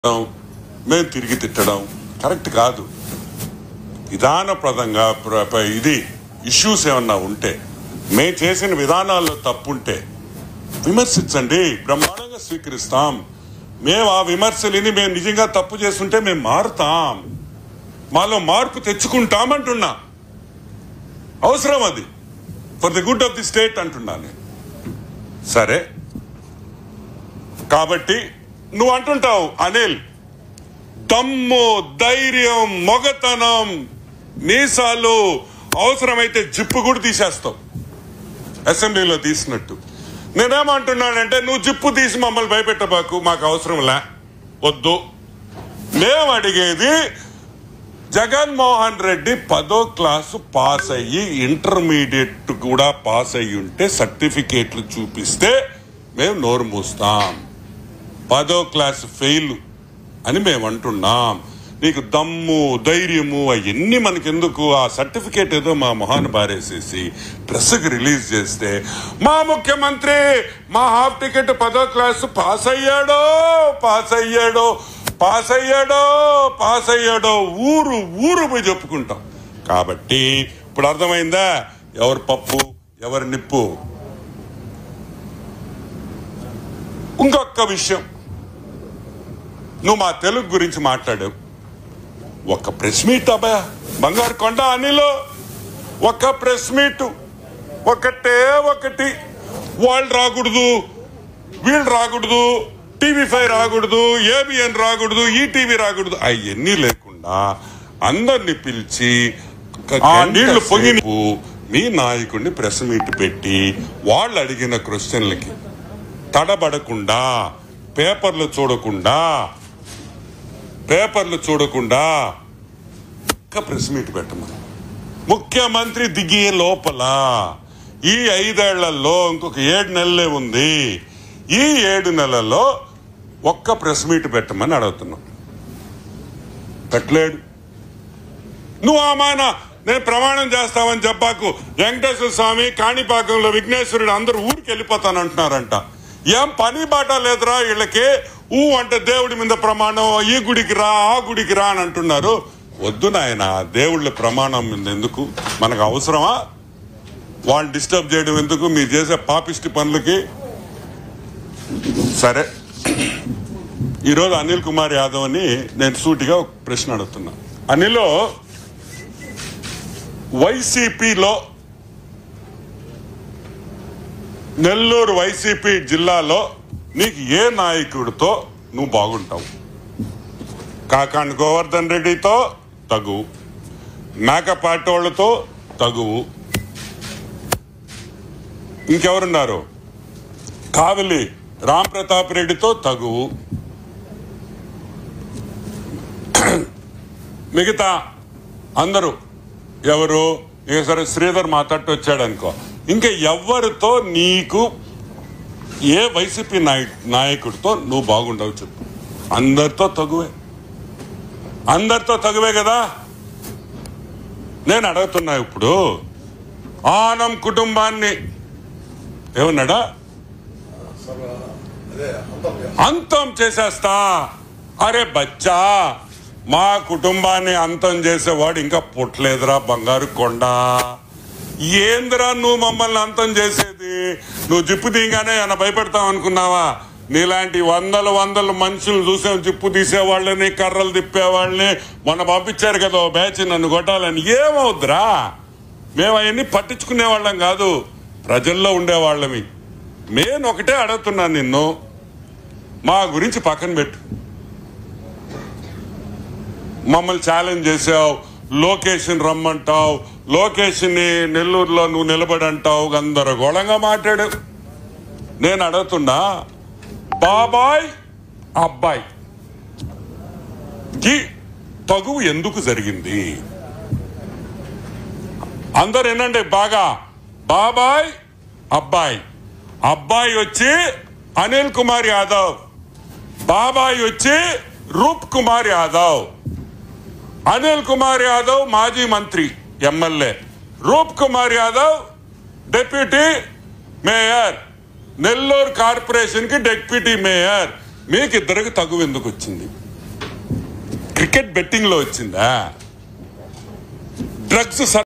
తిట్టడం, మేము తిరిగి తిట్టడం కరెక్ట్ కాదు విధానప్రదంగా ప్ర- ప్ర- ఇది ఇష్యూస్ ఏమన్నా ఉంటే మేము చేసిన విధానాల్లో తప్పుంటే విమర్శించండి బ్రహ్మాండంగా స్వీకరిస్తాం మేము ఆ విమర్శలని మేము నిజంగా తప్పు చేస్తుంటే మేము మారుతాం మాలో మార్పు తెచ్చుకుంటామంటున్నా అవసరం అది for the good of the state అంటున్నా నేను సరే కాబట్టి నువ్వు అంటుంటావు అనిల్ దమ్ము ధైర్యం మొగతనం మీసాలు అవసరమైతే జిప్పు కూడా తీసేస్తావు అసెంబ్లీలో తీసినట్టు నేనేమంటున్నానంటే నువ్వు జిప్పు తీసి మమ్మల్ని భయపెట్టబాకు మాకు అవసరంలే వద్దు మేము అడిగేది జగన్మోహన్ రెడ్డి పదో క్లాసు పాస్ అయ్యి ఇంటర్మీడియట్ కూడా పాస్ అయ్యి ఉంటే సర్టిఫికేట్లు చూపిస్తే మేము నోరు మూస్తాం పదో క్లాస్ ఫెయిల్ అని మేము అంటున్నాం నీకు దమ్ము ధైర్యము అవన్నీ మనకెందుకు ఆ సర్టిఫికేట్ ఏదో మా మొహాన్ని బారేసేసి ప్రెస్కి రిలీజ్ చేస్తే మా ముఖ్యమంత్రి మా హాఫ్ టికెట్ పదో క్లాస్ పాస్ అయ్యాడో పాస్ అయ్యాడో పాస్ అయ్యాడో పాస్ అయ్యాడో ఊరు ఊరు పోయి చెప్పుకుంటాం కాబట్టి ఇప్పుడు అర్థమైందా ఎవరి పప్పు ఎవరి నిప్పు ఇంకొక విషయం నువ్వు మా తెలుగు గురించి మాట్లాడావు ఒక ప్రెస్ మీట్ అబ్బా బంగారు కొండ అనిలో ఒక ప్రెస్ మీట్ ఒకటే ఒకటి వాళ్ళు రాకూడదు వీళ్ళు రాకూడదు టీవీ ఫైవ్ రాకూడదు ఏబిఎన్ రాకూడదు ఈటీవీ రాకూడదు అవన్నీ లేకుండా అందరిని పిలిచి ఆ నీళ్లు పొంగి మీ నాయకుడిని ప్రెస్ మీట్ పెట్టి వాళ్ళు అడిగిన క్వశ్చన్లకి తడబడకుండా పేపర్లు చూడకుండా పేపర్లు చూడకుండా ఒక్క ప్రెస్ మీట్ పెట్టమని ముఖ్యమంత్రి దిగే లోపల ఈ ఐదేళ్లలో ఇంకొక ఏడు నెలలే ఉంది ఈ ఏడు నెలల్లో ఒక్క ప్రెస్ మీట్ పెట్టమని అడుగుతున్నాం పెట్టలేడు నువ్వు ఆమాన నేను ప్రమాణం చేస్తామని చెప్పాకు వెంకటేశ్వర స్వామి కాణిపాకంలో విఘ్నేశ్వరుడు అందరూ ఊరికి వెళ్ళిపోతానంటున్నారంట ఏం పని బాట లేదురా వీళ్ళకి ఊ అంటే దేవుడి మీద ప్రమాణం ఈ గుడికి రా ఆ గుడికి రా అని అంటున్నారు వద్దు నాయన దేవుళ్ళ ప్రమాణం మీద ఎందుకు మనకు అవసరమా వాళ్ళు డిస్టర్బ్ చేయడం ఎందుకు మీరు చేసే పాపిష్టి పనులకి సరే ఈరోజు అనిల్ కుమార్ యాదవ్ అని నేను సూటిగా ఒక ప్రశ్న అడుగుతున్నా అనిలో వైసీపీలో నెల్లూరు వైసీపీ జిల్లాలో నీకు ఏ నాయకుడితో నువ్వు బాగుంటావు కాకాండ్ గోవర్ధన్ రెడ్డితో తగువు మేకపాటి వాళ్ళతో తగువు ఇంకెవరున్నారు కావలి రామ్ ప్రతాప్ రెడ్డితో తగువు మిగతా అందరూ ఎవరు ఇక సరే శ్రీధర్ మాట్లాడుతూ వచ్చాడు అనుకో ఇంకా ఎవరితో నీకు ఏ వైసీపీ నాయ నాయకుడితో నువ్వు బాగుండవు చెప్పు అందరితో తగువే అందరితో తగువే కదా నేను అడుగుతున్నా ఇప్పుడు ఆనం కుటుంబాన్ని ఏమన్నాడా అంతం చేసేస్తా అరే బచ్చా మా కుటుంబాన్ని అంతం చేసేవాడు ఇంకా పుట్టలేదురా బంగారు కొండ ఏందిరా నువ్వు మమ్మల్ని అంతం చేసేది నువ్వు జిప్పు తీయగానే ఏమైనా భయపెడతావు అనుకున్నావా నీలాంటి వందల వందల మనుషులు చూసాం జిప్పు తీసేవాళ్ళని కర్రలు తిప్పేవాళ్ళని మొన్న పంపించారు కదా ఓ బ్యాచ్ నన్ను కొట్టాలని ఏమవుద్దురా మేము అవన్నీ పట్టించుకునే వాళ్ళం కాదు ప్రజల్లో ఉండేవాళ్ళమి నేను ఒకటే అడుగుతున్నాను నిన్ను మా గురించి పక్కన పెట్టు మమ్మల్ని ఛాలెంజ్ చేసావు లోకేషన్ రమ్మంటావు లోకేష్ని నెల్లూరులో నువ్వు నిలబడంటావు గందరగోళంగా మాట్లాడు నేను అడుగుతున్నా బాబాయ్ అబ్బాయి కి తగువు ఎందుకు జరిగింది అందరు వినండి బాగా బాబాయ్ అబ్బాయి అబ్బాయి వచ్చి అనిల్ కుమార్ యాదవ్ బాబాయ్ వచ్చి రూప్ కుమార్ యాదవ్ అనిల్ కుమార్ యాదవ్ మాజీ మంత్రి MLA Roop Kumar Yadav deputy mayor Nellore corporation కి డిప్యూటీ మేయర్ మీకు ఇద్దరికి తగువ ఎందుకు వచ్చింది క్రికెట్ బెట్టింగ్ లో వచ్చిందా డ్రగ్స్